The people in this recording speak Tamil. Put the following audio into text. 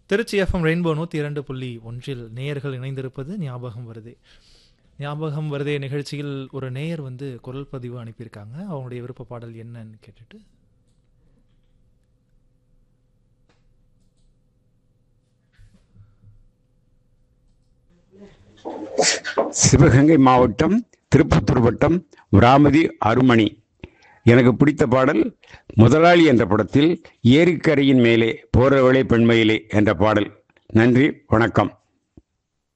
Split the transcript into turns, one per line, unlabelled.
திருச்சி எஃப்எம் ரெயின்போ நூற்றி இரண்டு புள்ளி ஒன்றில் நேயர்கள் இணைந்திருப்பது ஞாபகம் வருதே ஞாபகம் வருதே நிகழ்ச்சியில் ஒரு நேயர் வந்து குரல் பதிவு அனுப்பியிருக்காங்க அவங்களுடைய விருப்ப பாடல் என்னன்னு கேட்டுட்டு
சிவகங்கை மாவட்டம் திருப்பத்தூர் வட்டம் விராமதி அருமணி எனக்கு பிடித்த பாடல் முதலாளி என்ற படத்தில் ஏரிக்கரையின் மேலே போறவளே பெண்மையிலே என்ற பாடல் நன்றி வணக்கம்